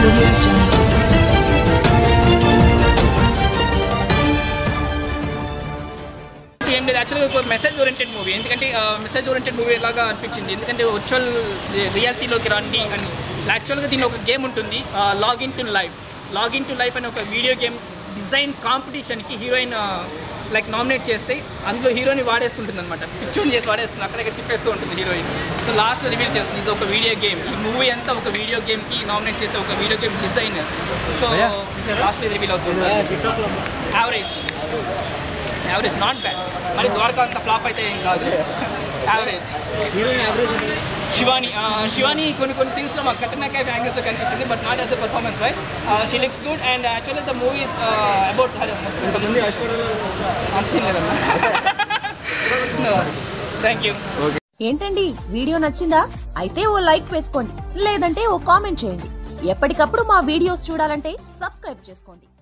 audio jungle. ఏం లేదు యాక్చువల్గా ఒక మెసేజ్ ఓరియంటెడ్ మూవీ ఎందుకంటే మెసేజ్ ఓరియంటెడ్ మూవీ లాగా అనిపించింది ఎందుకంటే వర్చువల్ రియాలిటీలోకి రండి అని యాక్చువల్గా దీని ఒక గేమ్ ఉంటుంది login to life login to life అనే ఒక వీడియో గేమ్ డిజైన్ కాంపిటీషన్కి హీరోయిన్ లైక్ నామినేట్ చేస్తే అందులో హీరోని వాడేసుకుంటుంది అనమాట పిక్చర్ చేసి వాడేస్తుంది అక్కడికి తిప్పేస్తూ ఉంటుంది హీరోయిన్ సో లాస్ట్లో రివీల్ చేస్తుంది ఇది ఒక వీడియో గేమ్ ఈ మూవీ అంతా ఒక వీడియో గేమ్కి నామినేట్ చేసే ఒక వీడియో గేమ్ డిజైన్ సో లాస్ట్లో రివీల్ అవుతుంది యావరేజ్ యావరేజ్ నాట్ బ్యాడ్ మరి ద్వారకా అంత ఫ్లాప్ అయితే ఏం కాదు యావరేజ్ శివాని ఆ, శివాని కొన్ని కొన్ని సీన్స్లో మాకు ఖతర్నాక్ కైఫ్ యాంగిల్స్లో కనిపించింది but not as a performance wise she looks good and actually the movies about thank you ఏంటండి వీడియో నచ్చిందా అయితే ఓ లైక్ వేసుకోండి లేదంటే ఓ కామెంట్ చేయండి ఎప్పటికప్పుడు మా వీడియోస్ చూడాలంటే సబ్స్క్రైబ్ చేసుకోండి